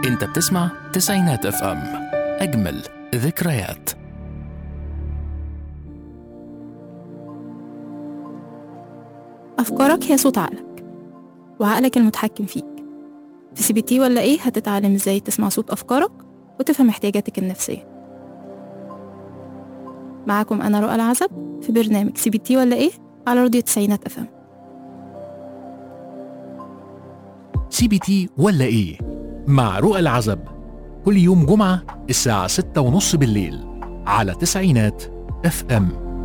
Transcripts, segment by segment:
انت بتسمع تسعينات اف ام اجمل ذكريات أفكارك هي صوت عقلك وعقلك المتحكم فيك في سي بي تي ولا إيه هتتعلم إزاي تسمع صوت أفكارك وتفهم احتياجاتك النفسية معاكم أنا رؤى العزب في برنامج سي بي تي ولا إيه على راديو تسعينات أفهم سي بي تي ولا ايه مع رؤى العزب كل يوم جمعة الساعة ستة ونص بالليل على تسعينات اف ام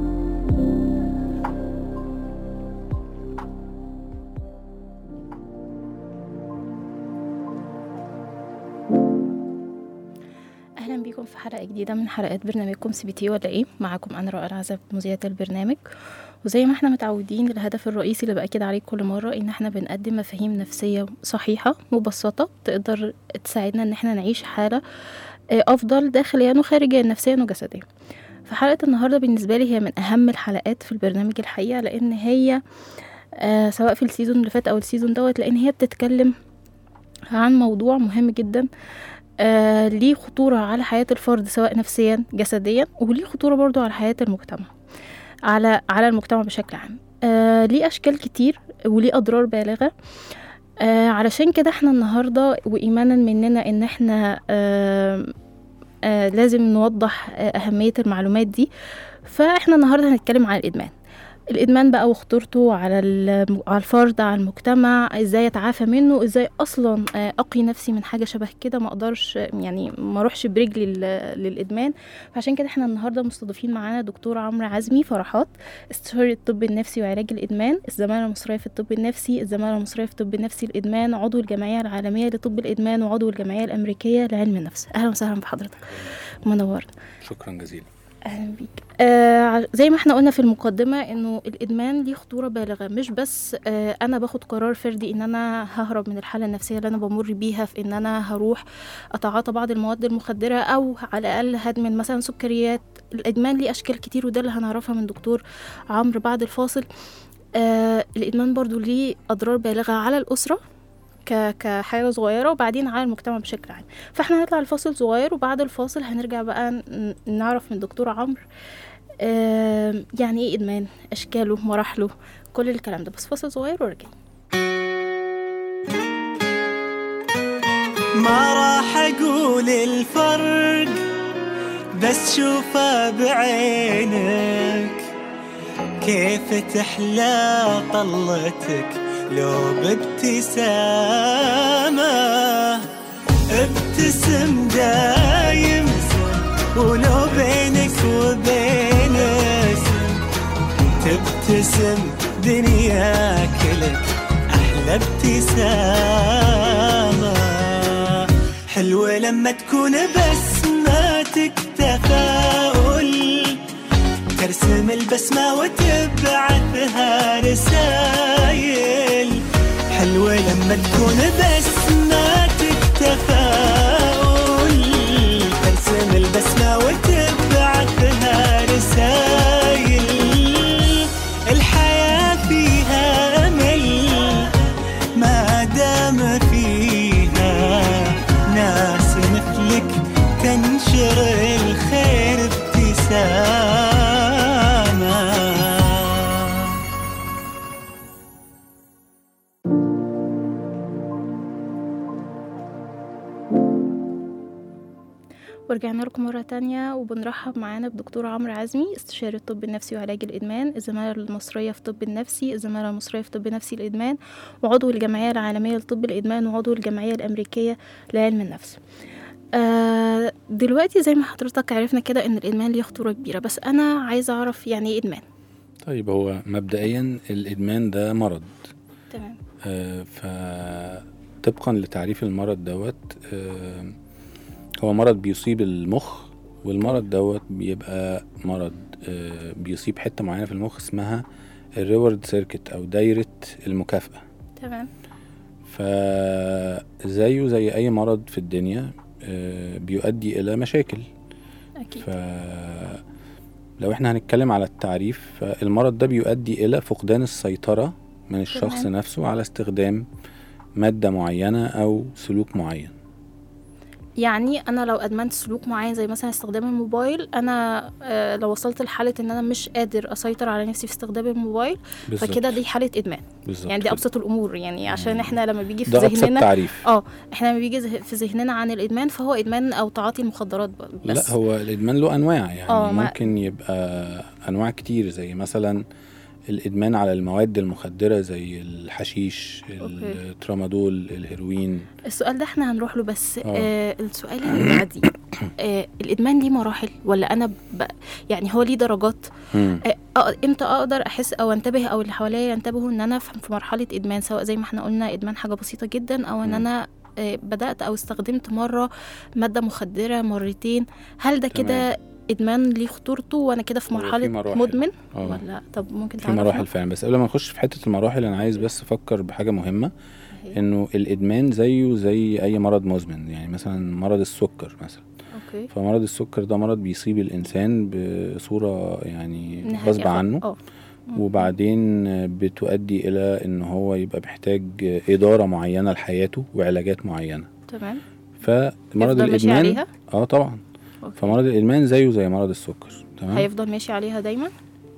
أهلا بيكم في حلقة جديدة من حلقات برنامجكم سي بي تي ولا إيه معاكم أنا رؤى العزب مذيعة البرنامج وزي ما احنا متعودين الهدف الرئيسي اللي بأكد عليه كل مرة إن احنا بنقدم مفاهيم نفسية صحيحة مبسطة تقدر تساعدنا إن احنا نعيش حالة آه، أفضل داخليا وخارجيا نفسيا وجسديا فحلقة النهاردة بالنسبة لي هي من أهم الحلقات في البرنامج الحقيقة لأن هي آه سواء في السيزون اللي فات أو السيزون دوت لأن هي بتتكلم عن موضوع مهم جدا آه ليه خطورة على حياة الفرد سواء نفسيا جسديا وليه خطورة برضو على حياة المجتمع على على المجتمع بشكل عام آه ليه أشكال كتير وليه أضرار بالغة آه علشان كده احنا النهاردة وإيمانا مننا إن احنا آه آه لازم نوضح آه أهمية المعلومات دي فاحنا النهاردة هنتكلم عن الإدمان الادمان بقى وخطورته على الم- على الفرد على المجتمع ازاي اتعافى منه ازاي اصلا آه، اقي نفسي من حاجه شبه كده ما اقدرش آه، يعني ما اروحش برجلي لل- للادمان فعشان كده احنا النهارده مستضيفين معانا دكتور عمرو عزمي فرحات استشاري الطب النفسي وعلاج الادمان الزماله المصريه في الطب النفسي الزماله المصريه في الطب النفسي الادمان عضو الجمعيه العالميه لطب الادمان وعضو الجمعيه الامريكيه لعلم النفس اهلا وسهلا بحضرتك منورنا شكرا جزيلا اهلا بيك آه ع- زي ما احنا قلنا في المقدمه انه الادمان ليه خطوره بالغه مش بس آه انا باخد قرار فردي ان انا ههرب من الحاله النفسيه اللي انا بمر بيها في ان انا هروح اتعاطى بعض المواد المخدره او على الاقل هدمن مثلا سكريات الادمان ليه اشكال كتير وده اللي هنعرفها من دكتور عمرو بعد الفاصل آه الادمان برضو ليه اضرار بالغه على الاسره ك- كحاجه صغيره وبعدين على المجتمع بشكل عام فاحنا هنطلع الفاصل صغير وبعد الفاصل هنرجع بقى ن- نعرف من دكتور عمرو آم، يعني ايه ادمان اشكاله مراحله كل الكلام ده بس فاصل صغير وراجعين ما راح اقول الفرق بس شوفه بعينك كيف تحلى طلتك لو بابتسامة ابتسم دايم ولو بينك وبينك تبتسم دنياك لك احلى ابتسامة حلوة لما تكون بسماتك تفاؤل ترسم البسمة وتبعثها رسايل حلوة لما تكون بسماتك تفاؤل ترسم البسمة وتبعثها رسايل الحياة فيها أمل ما دام فيها ناس مثلك تنشر الخير ابتسامة ورجعنا لكم مرة تانية وبنرحب معانا بدكتور عمرو عزمي استشاري الطب النفسي وعلاج الإدمان الزمالة المصرية في طب النفسي الزمالة المصرية في طب نفسي الإدمان وعضو الجمعية العالمية لطب الإدمان وعضو الجمعية الأمريكية لعلم النفس آه دلوقتي زي ما حضرتك عرفنا كده إن الإدمان ليه خطورة كبيرة بس أنا عايزة أعرف يعني إيه إدمان طيب هو مبدئيا الادمان ده مرض تمام آه فطبقا لتعريف المرض دوت آه هو مرض بيصيب المخ والمرض دوت بيبقى مرض آه بيصيب حته معينه في المخ اسمها الريورد سيركت او دايره المكافاه تمام فزيه زي اي مرض في الدنيا آه بيؤدي الى مشاكل أكيد ف لو احنا هنتكلم على التعريف فالمرض ده بيؤدي الى فقدان السيطرة من الشخص تمام. نفسه على استخدام مادة معينة او سلوك معين يعني انا لو ادمنت سلوك معين زي مثلا استخدام الموبايل انا آه، لو وصلت لحاله ان انا مش قادر اسيطر على نفسي في استخدام الموبايل بالظبط. فكده دي حاله ادمان بالظبط يعني دي كده. ابسط الامور يعني عشان احنا لما بيجي في ده ابسط ذهننا تعريف اه احنا لما بيجي زه- في ذهننا عن الادمان فهو ادمان او تعاطي المخدرات ب- بس لا هو الادمان له انواع يعني آه، ما- ممكن يبقى انواع كتير زي مثلا الادمان على المواد المخدره زي الحشيش أوكي. الترامادول الهيروين السؤال ده احنا هنروح له بس آه. آه السؤال اللي بعديه آه الادمان ليه مراحل ولا انا ب... يعني هو ليه درجات مم. آه أق- امتى اقدر احس او انتبه او اللي حواليا ينتبهوا ان انا في في مرحله ادمان سواء زي ما احنا قلنا ادمان حاجه بسيطه جدا او ان مم. انا آه بدات او استخدمت مره ماده مخدره مرتين هل ده كده ادمان ليه خطورته وانا كده في هو في مرحله مراحل. مدمن اه ولا طب ممكن في تعرفنا؟ مراحل فعلا بس قبل ما نخش في حته المراحل انا عايز بس افكر بحاجه مهمه أوكي. انه الادمان زيه زي اي مرض مزمن يعني مثلا مرض السكر مثلا اوكي فمرض السكر ده مرض بيصيب الانسان بصوره يعني نهائي غصب أخ- عنه اه وبعدين بتؤدي الى ان هو يبقى محتاج اداره معينه لحياته وعلاجات معينه تمام فمرض يفضل ماشي الادمان عليها اه طبعا أوكي. فمرض الادمان زيه زي مرض السكر تمام هيفضل ماشي عليها دايما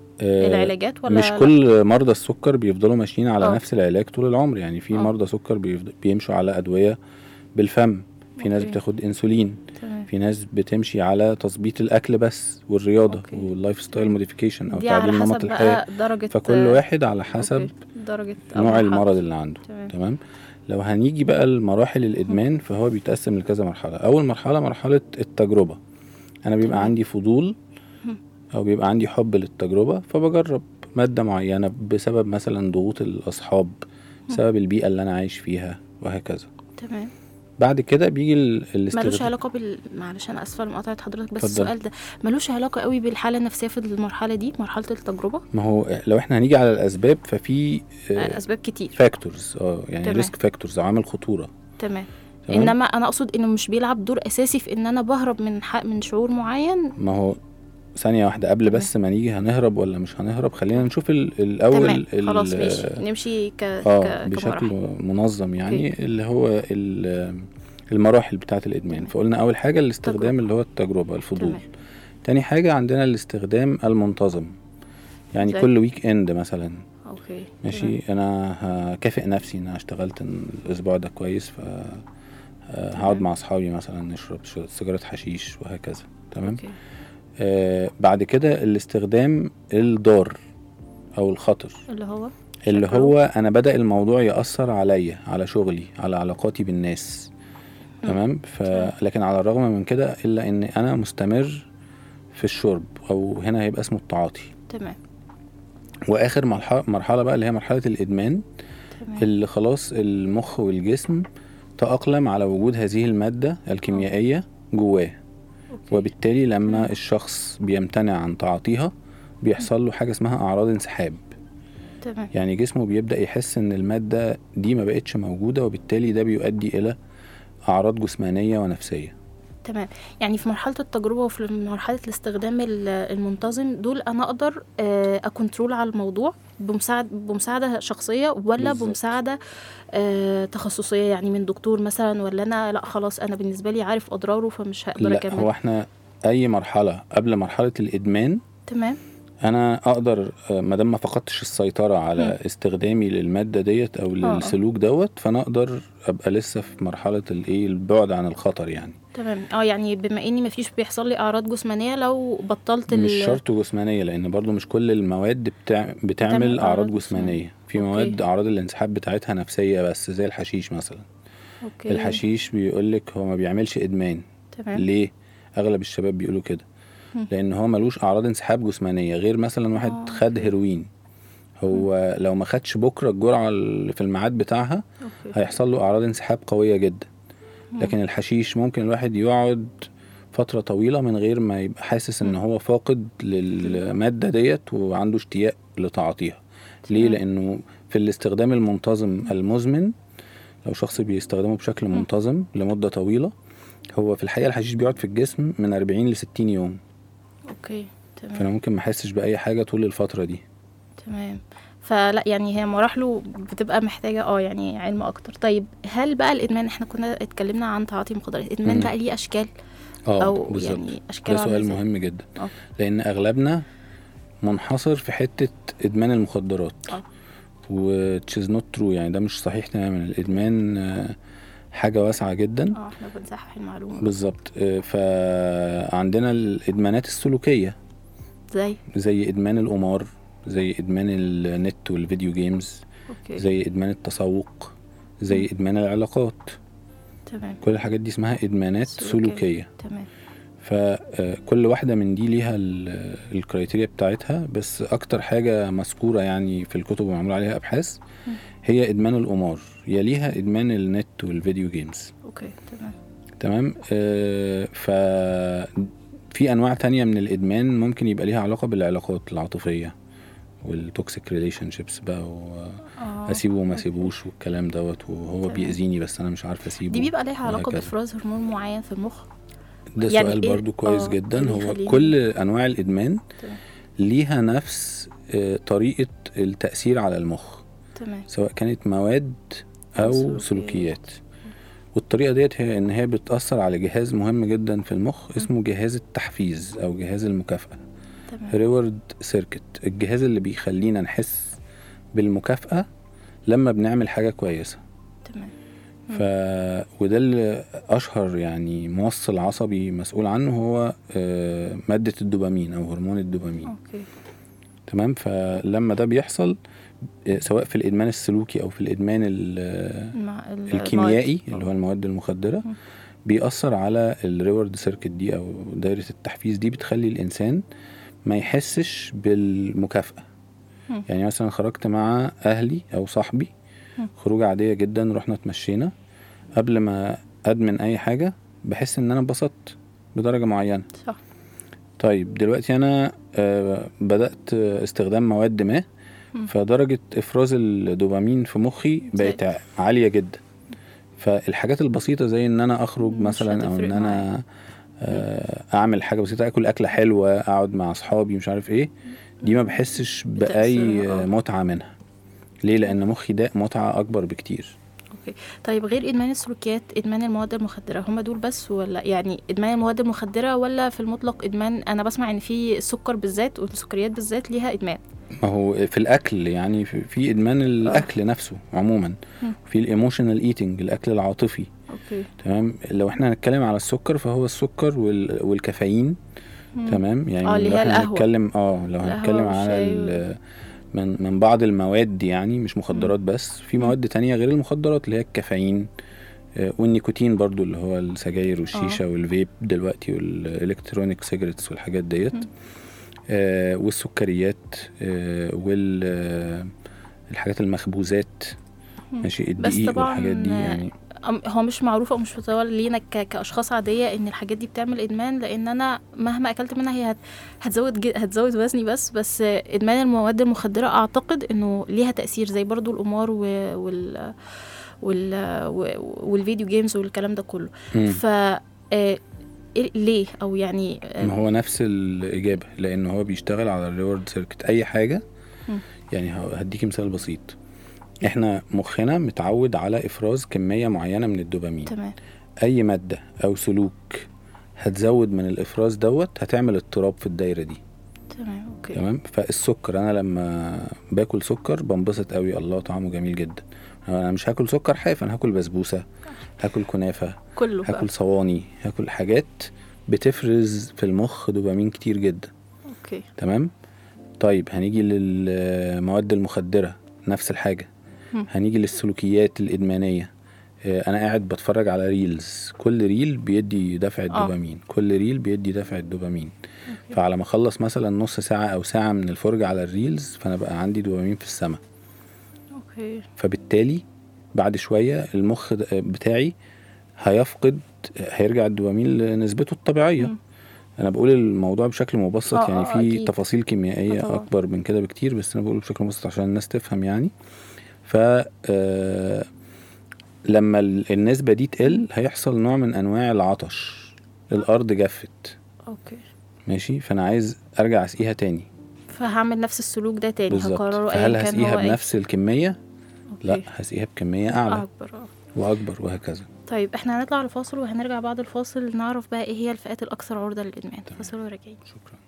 آه العلاجات ولا مش لا؟ كل مرضى السكر بيفضلوا ماشيين على آه. نفس العلاج طول العمر يعني في آه. مرضى سكر بيفض- بيمشوا على ادويه بالفم في ناس أوكي. بتاخد انسولين تمام في ناس بتمشي على تظبيط الاكل بس والرياضه أوكي. واللايف ستايل موديفيكيشن او دي على تعديل نمط حسب الحياه بقى درجة فكل آه، واحد على حسب أوكي. درجة أو نوع مرحلة. المرض اللي عنده تمام. تمام لو هنيجي بقى لمراحل الادمان فهو بيتقسم لكذا مرحله اول مرحله مرحله التجربه انا بيبقى تمام. عندي فضول مم. او بيبقى عندي حب للتجربه فبجرب ماده معينه بسبب مثلا ضغوط الاصحاب بسبب البيئه اللي انا عايش فيها وهكذا تمام بعد كده بيجي ال- ملوش الاستخدام علاقة بال معلش أنا آسفة لمقاطعة حضرتك بس اتفضل. السؤال ده ملوش علاقة قوي بالحالة النفسية في المرحلة دي مرحلة التجربة ما هو لو احنا هنيجي على الاسباب ففي آه، أسباب كتير فاكتورز اه يعني تمام. ريسك فاكتورز عوامل خطوره تمام تمام؟ انما انا اقصد انه مش بيلعب دور اساسي في ان انا بهرب من حق من شعور معين ما هو ثانية واحدة قبل تمام. بس ما نيجي هنهرب ولا مش هنهرب خلينا نشوف ال- الأول تمام خلاص ال- ماشي نمشي ك... اه ك... بشكل كمراحل منظم يعني اللي هو ال- المراحل بتاعة الإدمان فقلنا أول حاجة الاستخدام تجربة. اللي هو التجربة الفضول تمام تاني حاجة عندنا الاستخدام المنتظم يعني زي؟ كل ويك اند مثلا اوكي ماشي انا هكافئ نفسي ان انا اشتغلت الاسبوع ده كويس ف آه، هقعد تمام. مع اصحابي مثلا نشرب ش- سيجاره حشيش وهكذا تمام اوكي آه بعد كده الاستخدام الضار او الخطر اللي هو اللي شكله؟ هو انا بدا الموضوع ياثر عليا على شغلي على علاقاتي بالناس مم. تمام ف تمام. لكن على الرغم من كده الا ان انا مستمر في الشرب او هنا هيبقى اسمه التعاطي تمام واخر مرحله مرحله بقى اللي هي مرحله الادمان تمام اللي خلاص المخ والجسم تأقلم على وجود هذه المادة الكيميائية جواه أوكي. وبالتالي لما تمام. الشخص بيمتنع عن تعاطيها بيحصل له حاجة اسمها أعراض انسحاب تمام يعني جسمه بيبدأ يحس إن المادة دي ما بقتش موجودة وبالتالي ده بيؤدي إلى أعراض جسمانية ونفسية تمام يعني في مرحلة التجربة وفي مرحلة الاستخدام ال- المنتظم دول أنا أقدر آه، أكنترول على الموضوع بمساعد بمساعدة شخصية ولا بالظبط. بمساعدة آه، تخصصية يعني من دكتور مثلا ولا أنا لا خلاص أنا بالنسبة لي عارف أضراره فمش هقدر لا أكمل هو احنا أي مرحلة قبل مرحلة الإدمان تمام انا اقدر آه، ما دام ما فقدتش السيطره على مم. استخدامي للماده ديت او آه. للسلوك دوت فانا اقدر ابقى لسه في مرحله الايه البعد عن الخطر يعني تمام اه يعني بما اني مفيش بيحصل لي اعراض جسمانيه لو بطلت مش ال- شرط جسمانيه لان برضو مش كل المواد بتاع... بتعمل بتعمل اعراض أعراض جسمانيه في أوكي. مواد اعراض الانسحاب بتاعتها نفسيه بس زي الحشيش مثلا اوكي الحشيش بيقولك هو ما بيعملش ادمان تمام ليه اغلب الشباب بيقولوا كده مم. لان هو ملوش اعراض انسحاب جسمانيه غير مثلا واحد آه، خد أوكي. هيروين هو لو ما خدش بكره الجرعه اللي في الميعاد بتاعها اوكي هيحصل له اعراض انسحاب قويه جدا مم. لكن الحشيش ممكن الواحد يقعد فتره طويله من غير ما يبقى حاسس ان مم. هو فاقد للماده ديت وعنده اشتياق لتعاطيها ليه تمام. لانه في الاستخدام المنتظم المزمن لو شخص بيستخدمه بشكل مم. منتظم لمده طويله هو في الحقيقه الحشيش بيقعد في الجسم من 40 ل 60 يوم اوكي فانا تمام ممكن ما احسش باي حاجه طول الفتره دي تمام فلا يعني هي مراحله بتبقى محتاجه اه يعني علم اكتر طيب هل بقى الادمان احنا كنا اتكلمنا عن تعاطي مخدرات الادمان مم. بقى ليه اشكال اه او بالظبط يعني اشكال ده عاملة سؤال إزاي؟ مهم جدا اه. لان اغلبنا منحصر في حته ادمان المخدرات اه. و is not true يعني ده مش صحيح تماما الادمان آه، حاجه واسعه جدا اه احنا بنصحح المعلومه بالظبط آه، فعندنا الادمانات السلوكيه زي زي ادمان القمار زي ادمان النت والفيديو جيمز اوكي زي ادمان التسوق زي ادمان العلاقات تمام كل الحاجات دي اسمها ادمانات سلوكية. سلوكيه تمام فكل واحدة من دي ليها ال- الكرايتيريا بتاعتها بس أكتر حاجة مذكورة يعني في الكتب ومعمول عليها أبحاث مم. هي إدمان القمار يليها إدمان النت والفيديو جيمز اوكي تمام تمام آه ف في أنواع تانية من الإدمان ممكن يبقى ليها علاقة بالعلاقات العاطفية والتوكسيك ريليشن شيبس بقى اه واسيبه وما أوكي. اسيبوش والكلام دوت وهو تمام. بيأذيني بس انا مش عارف اسيبه دي بيبقى ليها علاقه وهكذا. بافراز هرمون معين في المخ ده يعني سؤال إيه- برضو كويس آه، جدا إيه هو بيخليني- كل انواع الادمان تمام ليها نفس آه، طريقة التأثير على المخ تمام سواء كانت مواد أو أو سلوكيات. سلوكيات والطريقة ديت هي إن هي بتأثر على جهاز مهم جدا في المخ اسمه جهاز التحفيز أو جهاز المكافأة تمام ريورد سيركت الجهاز اللي بيخلينا نحس بالمكافأة لما بنعمل حاجة كويسة تمام ف وده اللي اشهر يعني موصل عصبي مسؤول عنه هو آه، ماده الدوبامين او هرمون الدوبامين اوكي تمام فلما ده بيحصل آه، سواء في الادمان السلوكي او في الادمان ال- مع ال- الكيميائي المواد. اللي هو المواد المخدره مم. بيأثر على الريورد سيركت دي او دايره التحفيز دي بتخلي الانسان ما يحسش بالمكافاه مم. يعني مثلا خرجت مع اهلي او صاحبي مم. خروجه عاديه جدا رحنا اتمشينا قبل ما ادمن اي حاجه بحس ان انا انبسطت بدرجه معينه صح طيب دلوقتي انا آه، بدات استخدام مواد ما مم. فدرجه افراز الدوبامين في مخي بقت زادت. عاليه جدا فالحاجات البسيطه زي ان انا اخرج مش مثلا او هتفرق ان انا آه، اعمل حاجه بسيطه اكل اكله حلوه اقعد مع اصحابي مش عارف ايه دي ما بحسش باي بتأثيرها، آه. متعه منها ليه لان مخي ده متعه اكبر بكتير اوكي طيب غير ادمان السلوكيات ادمان المواد المخدره هم دول بس ولا يعني ادمان المواد المخدره ولا في المطلق ادمان انا بسمع ان في السكر بالذات والسكريات بالذات ليها ادمان ما هو في الاكل يعني في, في ادمان الاكل نفسه عموما مم. في الايموشنال ايتنج الاكل العاطفي اوكي تمام لو احنا هنتكلم على السكر فهو السكر وال... والكافيين مم. تمام يعني آه، اللي لو هي احنا القهوة. هنتكلم اه لو القهوة هنتكلم على والشاي ال... من من بعض المواد يعني مش مخدرات بس في مواد تانية غير المخدرات اللي هي الكافيين آه، والنيكوتين برضو اللي هو السجاير والشيشة والفيب دلوقتي والالكترونيك سيجرتس والحاجات ديت مم. آه والسكريات آه وال آه، الحاجات المخبوزات مم. ماشي بس الدقيق طبعاً، والحاجات دي آه، يعني أم- هو مش معروف او مش متداول لينا ك- كاشخاص عاديه ان الحاجات دي بتعمل ادمان لان انا مهما اكلت منها هي هت- هتزود ج- هتزود وزني بس بس ادمان المواد المخدره اعتقد انه ليها تاثير زي برضو القمار و- وال وال و- والفيديو جيمز والكلام ده كله مم. ف آه، إيه- ليه او يعني آه، ما هو نفس الإجابة لأن هو بيشتغل على الريورد سيركت أي حاجة مم. يعني ه- هديكي مثال بسيط احنا مخنا متعود على إفراز كمية معينة من الدوبامين تمام أي مادة أو سلوك هتزود من الإفراز دوت هتعمل اضطراب في الدايرة دي تمام اوكي تمام فالسكر أنا لما باكل سكر بنبسط قوي الله طعمه جميل جدا أنا مش هاكل سكر حاف أنا هاكل بسبوسة هاكل كنافة كله بقى هاكل صواني هاكل حاجات بتفرز في المخ دوبامين كتير جدا اوكي تمام طيب هنيجي للمواد المخدرة نفس الحاجة مم. هنيجي للسلوكيات الإدمانية آه، أنا قاعد بتفرج على ريلز كل ريل بيدي دفعة آه. دوبامين كل ريل بيدي دفعة دوبامين فعلى ما أخلص مثلا نص ساعة أو ساعة من الفرجة على الريلز فأنا بقى عندي دوبامين في السماء اوكي فبالتالي بعد شوية المخ د- بتاعي هيفقد هيرجع الدوبامين لنسبته الطبيعية مم. انا بقول الموضوع بشكل مبسط آه، يعني آه، في أكيد. تفاصيل كيميائيه آه، طبعا. اكبر من كده بكتير بس انا بقوله بشكل مبسط عشان الناس تفهم يعني ف آه، لما ال- النسبه دي تقل هيحصل نوع من انواع العطش الارض جفت اوكي ماشي فانا عايز ارجع اسقيها تاني فهعمل نفس السلوك ده تاني بالظبط هكرره فهل ايا كان هسقيها هو ايه بنفس الكميه لا أوكي. هسقيها بكميه اعلى اكبر اه واكبر وهكذا طيب احنا هنطلع لفاصل وهنرجع بعد الفاصل نعرف بقى ايه هي الفئات الاكثر عرضه للادمان تمام. فاصل وراجعين شكرا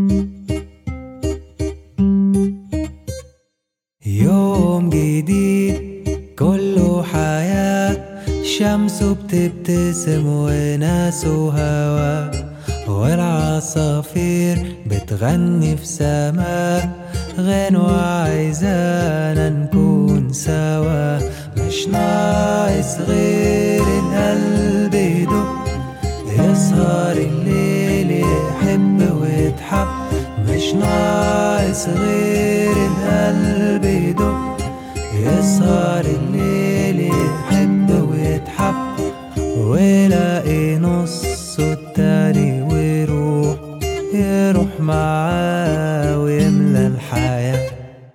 يوم جديد كله حياة شمس بتبتسم وناس وهوا والعصافير بتغني في سماء غنوة عايزانا نكون سوا مش ناقص غير القلب يدق يسهر الليل يحب ويتحب مش ناقص غير القلب يدق يسهر الليل يحب ويتحب ويلاقي نصه التاني ويروح يروح معاه ويملى الحياه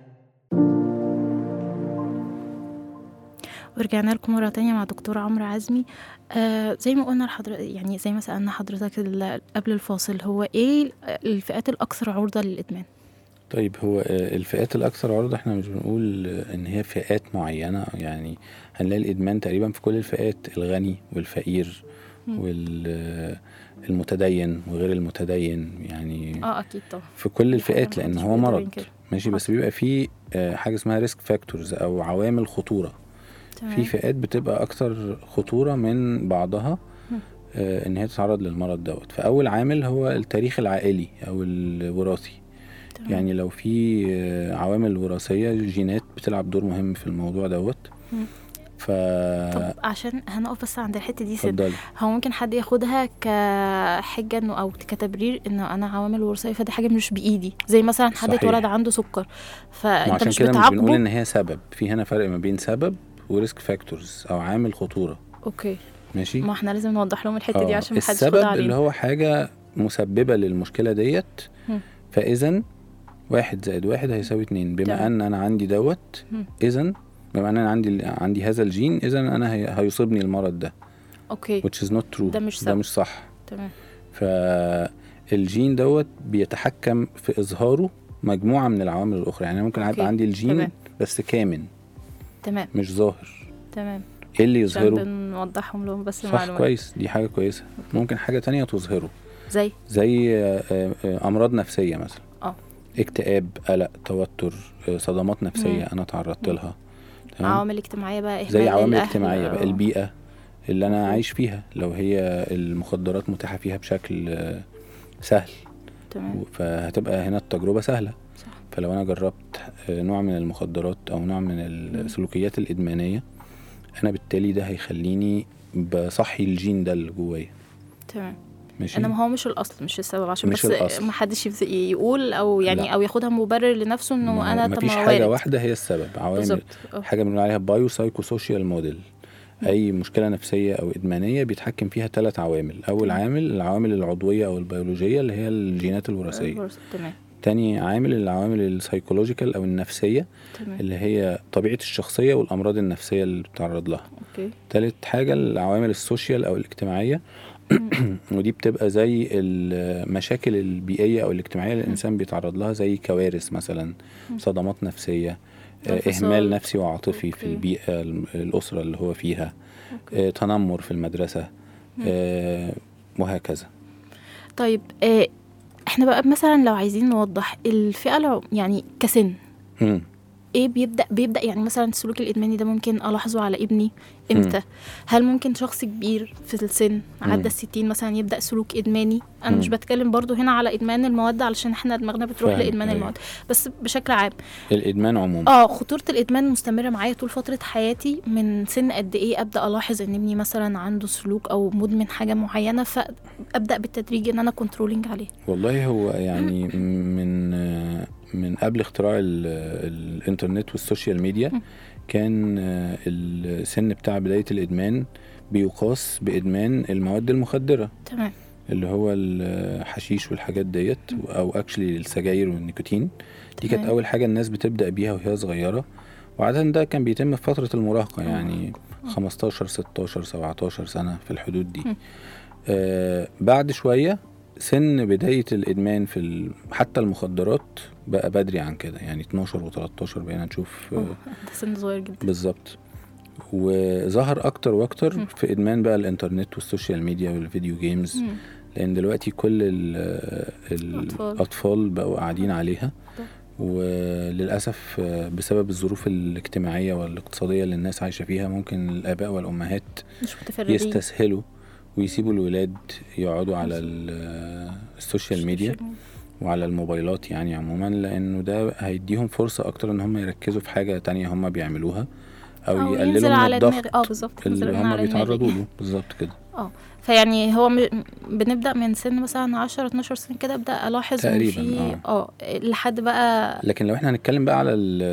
ورجعنا لكم مرة تانية مع دكتور عمرو عزمي آه زي ما قلنا لحضرتك يعني زي ما سألنا حضرتك ال- قبل الفاصل هو ايه الفئات الأكثر عرضة للإدمان؟ طيب هو آه، الفئات الاكثر عرضه احنا مش بنقول آه، ان هي فئات معينه يعني هنلاقي الادمان تقريبا في كل الفئات الغني والفقير مم. والمتدين وغير المتدين يعني اه أكيد طبعا في كل دي الفئات حاجة لان محدش هو بيقدر مرض ينكرها. ماشي بس بيبقى فيه آه، حاجه اسمها ريسك فاكتورز او عوامل خطوره في تمام فئات بتبقى اكتر خطوره من بعضها مم. آه، ان هي تتعرض للمرض دوت فاول عامل هو التاريخ العائلي او الوراثي تمام. يعني لو في آه، عوامل وراثيه جينات بتلعب دور مهم في الموضوع دوت مم. ف طب عشان هنقف بس عند الحتة دي سن اتفضلي هو ممكن حد ياخدها كحجة انه او كتبرير انه انا عوامل وراثية فدي حاجة مش بإيدي زي مثلا حد صحيح. اتولد عنده سكر فانت وعشان مش كده مش بنقول بتعاقبه ان هي سبب في هنا فرق ما بين سبب وريسك فاكتورز او عامل خطوره اوكي ماشي ما احنا لازم نوضح لهم الحتة دي آه، عشان محدش السبب ياخدها اللي علينا هو حاجة مسببة للمشكلة ديت مم. فإذا واحد زائد واحد هيساوي اتنين بما تمام. أن أنا عندي دوت مم. إذا بما أن أنا عندي عندي هذا الجين إذا أنا هي- هيصيبني المرض ده اوكي which is not true ده مش ده سبب. مش صح تمام فالجين دوت بيتحكم في إظهاره مجموعة من العوامل الأخرى يعني أنا ممكن أوكي. يبقى عندي الجين تمام. بس كامن تمام مش ظاهر تمام إيه اللي عشان يظهره بنوضحهم لهم بس صح المعلومات كويس دي حاجة كويسة ممكن حاجة تانية تظهره زي زي آه، آه، آه، امراض نفسيه مثلا اه اكتئاب قلق توتر آه، صدمات نفسيه مم. انا تعرضت لها تمام عوامل اجتماعية بقى إهمال زي عوامل للأهل، اجتماعيه بقى آه. البيئه اللي انا أوكي. عايش فيها لو هي المخدرات متاحه فيها بشكل آه، سهل تمام فهتبقى هنا التجربه سهله صح فلو انا جربت آه، نوع من المخدرات او نوع من السلوكيات الادمانيه انا بالتالي ده هيخليني بصحي الجين ده اللي جوايا تمام ماشي انما هو مش الاصل مش السبب عشان مش بس الأصل. ما حدش يفز- يقول او يعني لا. او ياخدها مبرر لنفسه انه ما- انا طب مفيش ما هو حاجه وارد. واحده هي السبب عوامل بالظبط آه. حاجه بنقول عليها بايو سايكو سوشيال موديل اي مشكله نفسيه او ادمانيه بيتحكم فيها ثلاث عوامل اول تمام. عامل العوامل العضويه او البيولوجيه اللي هي الجينات الوراثيه الورثة. تمام تاني عامل العوامل السايكولوجيكال او النفسيه تمام اللي هي طبيعه الشخصيه والامراض النفسيه اللي بتتعرض لها اوكي تالت حاجه العوامل السوشيال او الاجتماعيه ودي بتبقى زي المشاكل البيئيه او الاجتماعيه اللي الانسان بيتعرض لها زي كوارث مثلا صدمات نفسيه آه، انفصال. اهمال نفسي وعاطفي في أوكي. البيئه الم- الاسره اللي هو فيها اوكي آه، تنمر في المدرسه آه، وهكذا طيب آه احنا بقى مثلا لو عايزين نوضح الفئة الع- يعني كسن مم. ايه بيبدا بيبدا يعني مثلا السلوك الادماني ده ممكن الاحظه على ابني امتى هل ممكن شخص كبير في السن مم. عدى الستين مثلا يبدا سلوك ادماني انا مم. مش بتكلم برضو هنا على ادمان المواد علشان احنا دماغنا بتروح فاهمك، لادمان أيوة. المواد بس بشكل عام الادمان عموما اه خطوره الادمان مستمره معايا طول فتره حياتي من سن قد ايه ابدا الاحظ ان ابني مثلا عنده سلوك او مدمن حاجه معينه فابدا بالتدريج ان انا كنترولينج عليه والله هو يعني من آه، من قبل اختراع ال- الانترنت والسوشيال ميديا مم. كان آه، السن بتاع بدايه الادمان بيقاس بادمان المواد المخدره تمام اللي هو الحشيش والحاجات ديت او اكشلي السجاير والنيكوتين دي كانت تمام. اول حاجه الناس بتبدا بيها وهي صغيره وعاده ده كان بيتم في فتره المراهقه يعني 15 16 17 سنه في الحدود دي مم. آه بعد شويه سن بدايه الادمان في ال... حتى المخدرات بقى بدري عن كده يعني 12 و13 بقينا نشوف آه، أوه، ده سن صغير جدا بالظبط وظهر اكتر واكتر مم. في ادمان بقى الانترنت والسوشيال ميديا والفيديو جيمز مم. لان دلوقتي كل ال ال الأطفال. الاطفال بقوا قاعدين عليها طب. وللاسف آه، بسبب الظروف الاجتماعيه والاقتصاديه اللي الناس عايشه فيها ممكن الاباء والامهات مش متفردين يستسهلوا ويسيبوا الولاد يقعدوا على ال- السوشيال ميديا وعلى الموبايلات يعني عموما لانه ده هيديهم فرصه اكتر ان هم يركزوا في حاجه تانية هم بيعملوها او, أو يقللوا ينزل من على الضغط دماغي اه بالظبط ينزل اللي من هم على بيتعرضوا دماغي. له بالظبط كده فيعني هو م... بنبدا من سن مثلا 10 12 سنه كده ابدا الاحظ ان تقريباً، في آه. اه لحد بقى لكن لو احنا هنتكلم بقى على ال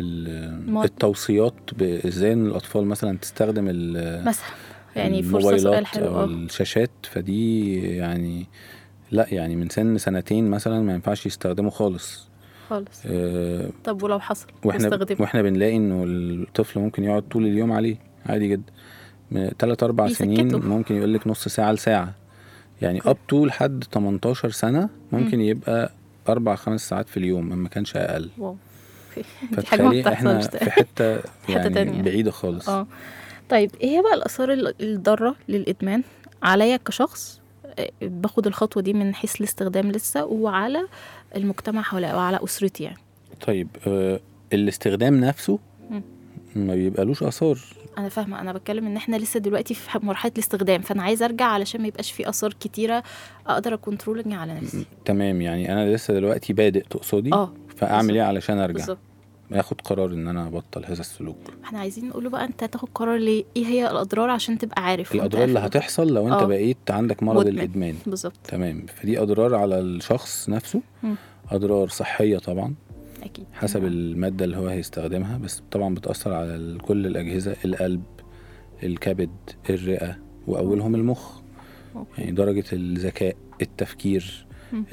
ال مو- التوصيات ازاي ان الاطفال مثلا تستخدم ال- مثلا يعني فرصه سؤال الموبايلات حلو او اه الشاشات فدي يعني لا يعني من سن سنتين مثلا ما ينفعش يستخدموا خالص خالص آه، طب ولو حصل واحنا يستخدمه. واحنا بنلاقي انه الطفل ممكن يقعد طول اليوم عليه عادي جدا من تلات اربع بيسكته. سنين ممكن يقول لك نص ساعه لساعه يعني اب تو لحد 18 سنه ممكن يبقى اربع خمس ساعات في اليوم ما كانش اقل واو دي حاجه ما فتخيلي احنا بتحصلش في حته يعني تانية. بعيده خالص اه طيب ايه هي بقى الاثار ال- الضاره للادمان عليا كشخص آه، باخد الخطوه دي من حيث الاستخدام لسه وعلى المجتمع حواليا وعلى اسرتي يعني طيب آه الاستخدام نفسه مم. ما بيبقالوش اثار انا فاهمه انا بتكلم ان احنا لسه دلوقتي في مرحله الاستخدام فانا عايزه ارجع علشان ما يبقاش في اثار كتيره اقدر اكونترولنج على نفسي تمام يعني انا لسه دلوقتي بادئ تقصدي اه فاعمل ايه علشان ارجع بالظبط اخد قرار ان انا ابطل هذا السلوك احنا عايزين نقول له بقى انت هتاخد قرار ليه ايه هي الاضرار عشان تبقى عارف وانت الاضرار اللي قاعد في- هتحصل لو انت آه. بقيت عندك مرض مدمن. الادمان بالظبط تمام فدي اضرار على الشخص نفسه مم. اضرار صحيه طبعا اكيد حسب الماده اللي هو هيستخدمها بس طبعا بتاثر على ال- كل الاجهزه القلب الكبد الرئه واولهم المخ أوكي. يعني درجه الذكاء التفكير مم.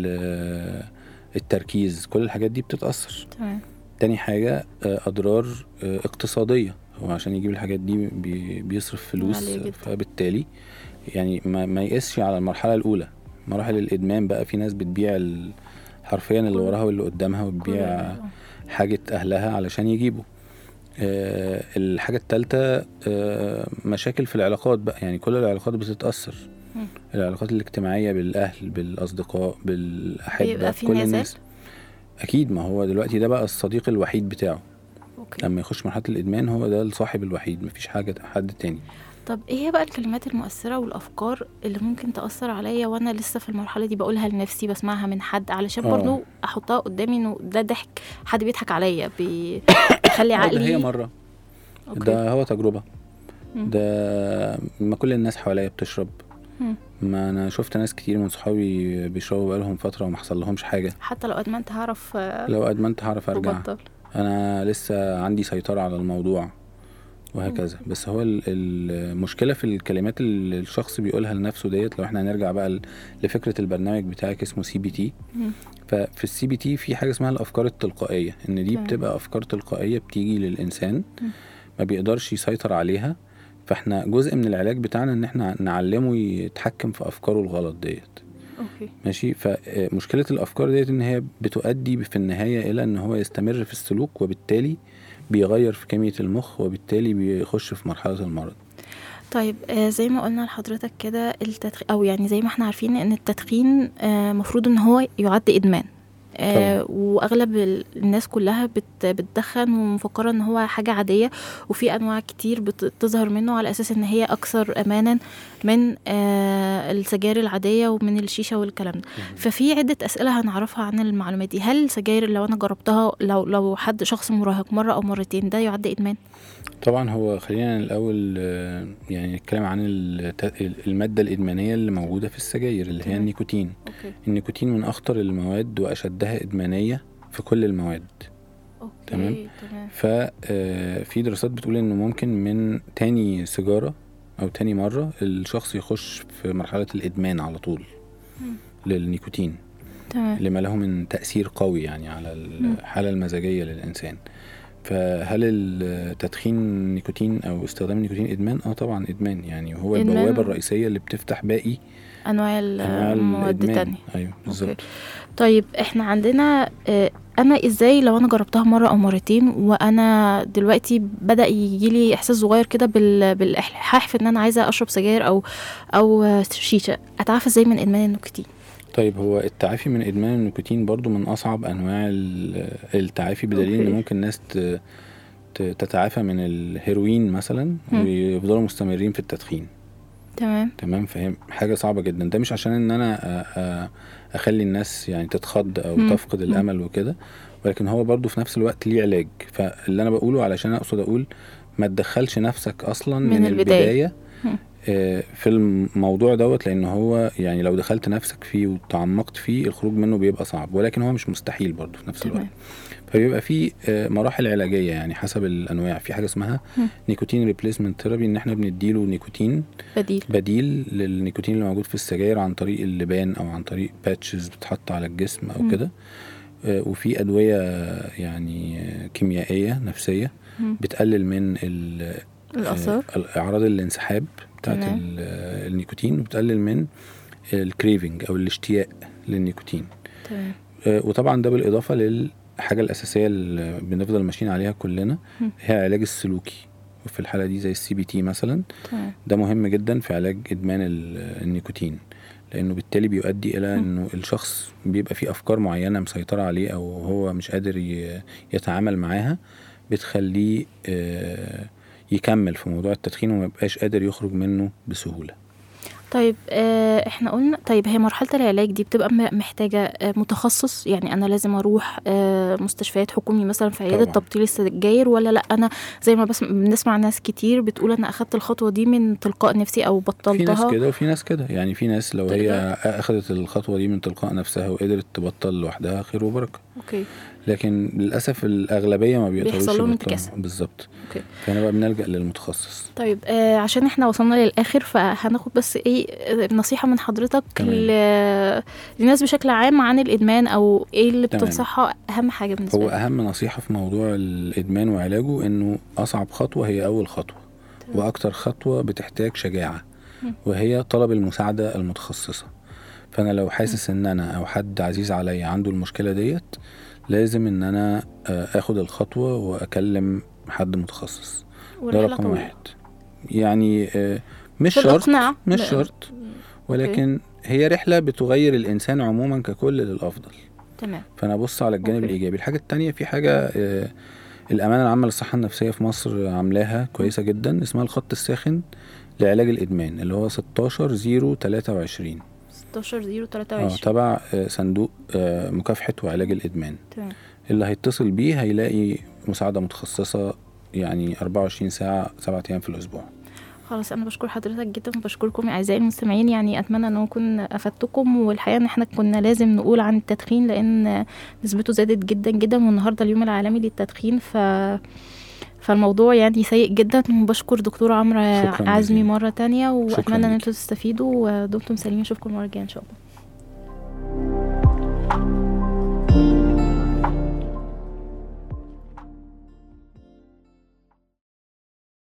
ال- التركيز كل الحاجات دي بتتاثر تمام تاني حاجة آه، أضرار آه، اقتصادية هو عشان يجيب الحاجات دي بي- بيصرف فلوس عالية جدا. فبالتالي يعني ما, ما يقسش على المرحلة الأولى مراحل الإدمان بقى في ناس بتبيع ال- حرفيا اللي كل- وراها واللي قدامها كل وتبيع ده. حاجة أهلها علشان يجيبوا آه، الحاجة التالتة آه، مشاكل في العلاقات بقى يعني كل العلاقات بتتأثر مم. العلاقات الاجتماعية بالأهل بالأصدقاء بالأحبة بيبقى في كل نزاع؟ الناس أكيد ما هو دلوقتي ده بقى الصديق الوحيد بتاعه اوكي لما يخش مرحله الادمان هو ده الصاحب الوحيد مفيش حاجه حد تاني طب ايه هي بقى الكلمات المؤثره والافكار اللي ممكن تاثر عليا وانا لسه في المرحله دي بقولها لنفسي بسمعها من حد علشان آه. برضو احطها قدامي انه ده ضحك حد بيضحك عليا بي- بيخلي ده هي عقلي مره أوكي. ده هو تجربه مم. ده ما كل الناس حواليا بتشرب مم. ما انا شفت ناس كتير من صحابي بيشربوا بقالهم فتره وما حصل لهمش حاجه حتى لو ادمنت هعرف آه، لو ادمنت هعرف ارجع ابطل انا لسه عندي سيطره على الموضوع وهكذا بس هو ال- المشكله في الكلمات اللي الشخص بيقولها لنفسه ديت لو احنا هنرجع بقى ل- لفكره البرنامج بتاعك اسمه سي بي تي مم. ففي السي بي تي في حاجه اسمها الافكار التلقائيه ان دي تمام. بتبقى افكار تلقائيه بتيجي للانسان مم. ما بيقدرش يسيطر عليها فاحنا جزء من العلاج بتاعنا ان احنا نعلمه يتحكم في افكاره الغلط ديت اوكي ماشي فمشكله الافكار ديت ان هي بتؤدي في النهايه الى ان هو يستمر في السلوك وبالتالي بيغير في كميه المخ وبالتالي بيخش في مرحله المرض طيب آه زي ما قلنا لحضرتك كده التدخين او يعني زي ما احنا عارفين ان التدخين آه مفروض ان هو يعد ادمان آه واغلب ال- الناس كلها بت بتدخن ومفكره ان هو حاجه عاديه وفي انواع كتير بتظهر منه على اساس ان هي اكثر امانا من آه السجاير العاديه ومن الشيشه والكلام ده ففي عده اسئله هنعرفها عن المعلومات دي هل السجاير لو انا جربتها لو لو حد شخص مراهق مره او مرتين ده يعد ادمان طبعا هو خلينا الاول آه، يعني نتكلم عن الت- الماده الادمانيه اللي موجوده في السجاير اللي هي تمام. النيكوتين اوكي النيكوتين من اخطر المواد واشدها ادمانيه في كل المواد اوكي تمام. تمام ففي دراسات بتقول انه ممكن من تاني سيجاره او تاني مره الشخص يخش في مرحله الادمان على طول مم. للنيكوتين تمام لما له من تاثير قوي يعني على مم. الحاله المزاجيه للانسان فهل التدخين نيكوتين او استخدام النيكوتين ادمان اه طبعا ادمان يعني وهو إدمان. البوابه الرئيسيه اللي بتفتح باقي انواع انواع المواد الادمان التانية ايوه بالظبط طيب احنا عندنا آه، انا ازاي لو انا جربتها مره او مرتين وانا دلوقتي بدا يجيلي احساس صغير كده بال... بالاححاح في ان انا عايزه اشرب سجاير او او آه، شيشه اتعافى ازاي من ادمان النيكوتين طيب هو التعافي من ادمان النيكوتين برضو من اصعب انواع ال- التعافي بدليل ان أوكي. ممكن ناس ت- ت- تتعافى من الهيروين مثلا مم. ويفضلوا مستمرين في التدخين تمام تمام فاهم حاجه صعبه جدا ده مش عشان ان انا أ- أ- اخلي الناس يعني تتخض او مم. تفقد الامل وكده ولكن هو برضو في نفس الوقت ليه علاج فاللي انا بقوله علشان اقصد اقول ما تدخلش نفسك اصلا من من, البداية. البدايه مم. آه، في الموضوع دوت لان هو يعني لو دخلت نفسك فيه وتعمقت فيه الخروج منه بيبقى صعب ولكن هو مش مستحيل برضه في نفس الوقت تمام فبيبقى في آه، مراحل علاجيه يعني حسب الانواع في حاجه اسمها مم. نيكوتين ريبليسمنت ثيرابي ان احنا بنديله نيكوتين بديل بديل للنيكوتين اللي موجود في السجاير عن طريق اللبان او عن طريق باتشز بتتحط على الجسم او مم. كده آه، وفي ادويه يعني آه، كيميائيه نفسيه مم. بتقلل من ال- الاثار آه، اعراض الانسحاب بتاعت تمام. ال- آه، النيكوتين وبتقلل من الكريفنج او الاشتياق للنيكوتين تمام آه، وطبعا ده بالاضافه للحاجه الاساسيه اللي بنفضل ماشيين عليها كلنا مم. هي العلاج السلوكي وفي الحاله دي زي السي بي تي مثلا تمام ده مهم جدا في علاج ادمان ال- النيكوتين لانه بالتالي بيؤدي الى مم. انه الشخص بيبقى فيه افكار معينه مسيطره عليه او هو مش قادر ي- يتعامل معاها بتخليه آه، يكمل في موضوع التدخين وما يبقاش قادر يخرج منه بسهوله طيب آه احنا قلنا طيب هي مرحله العلاج دي بتبقى م- محتاجه آه متخصص يعني انا لازم اروح آه مستشفيات حكومي مثلا في عياده طبعاً. تبطيل السجاير ولا لا انا زي ما بس بنسمع ناس كتير بتقول انا اخدت الخطوه دي من تلقاء نفسي او في ناس بطلتها كده وفي ناس كده يعني في ناس لو هي تقدر. اخذت الخطوه دي من تلقاء نفسها وقدرت تبطل لوحدها خير وبركه اوكي لكن للاسف الاغلبيه ما بيقدروش بيحصل لهم يبطلوا. انتكاسة. بالظبط اوكي فهنا بقى بنلجا للمتخصص طيب آه عشان احنا وصلنا للاخر فهناخد بس ايه آه، نصيحه من حضرتك تمام. ل- للناس بشكل عام عن الادمان او ايه اللي تمام. بتنصحها اهم حاجه بالنسبه هو لك اهم نصيحه في موضوع الادمان وعلاجه انه اصعب خطوه هي اول خطوه تمام. واكتر خطوه بتحتاج شجاعه مم. وهي طلب المساعده المتخصصه فانا لو حاسس ان انا او حد عزيز عليا عنده المشكله ديت لازم ان انا آه، اخد الخطوه واكلم حد متخصص ده ورحلة رقم طويلة. واحد يعني آه، مش في شرط الإقناع. مش ب- شرط ولكن هي رحله بتغير الانسان عموما ككل للافضل تمام فانا ابص على الجانب أوكي. الايجابي الحاجه التانية في حاجه آه، الامانه العامه للصحه النفسيه في مصر عاملاها كويسه جدا اسمها الخط الساخن لعلاج الادمان اللي هو 16 0 23 16 0 اه 23 تبع آه، صندوق آه، مكافحه وعلاج الادمان تمام اللي هيتصل بيه هيلاقي مساعده متخصصه يعني 24 ساعه 7 ايام في الاسبوع خلاص انا بشكر حضرتك جدا وبشكركم يا اعزائي المستمعين يعني اتمنى ان اكون افدتكم والحقيقه ان احنا كنا لازم نقول عن التدخين لان نسبته زادت جدا جدا والنهارده اليوم العالمي للتدخين ف فالموضوع يعني سيء جدا وبشكر دكتور عمرو شكراً عزمي جزيلاً. مره تانية شكراً واتمنى ان ليكي. انتم تستفيدوا ودمتم سالمين اشوفكم المره الجايه ان شاء الله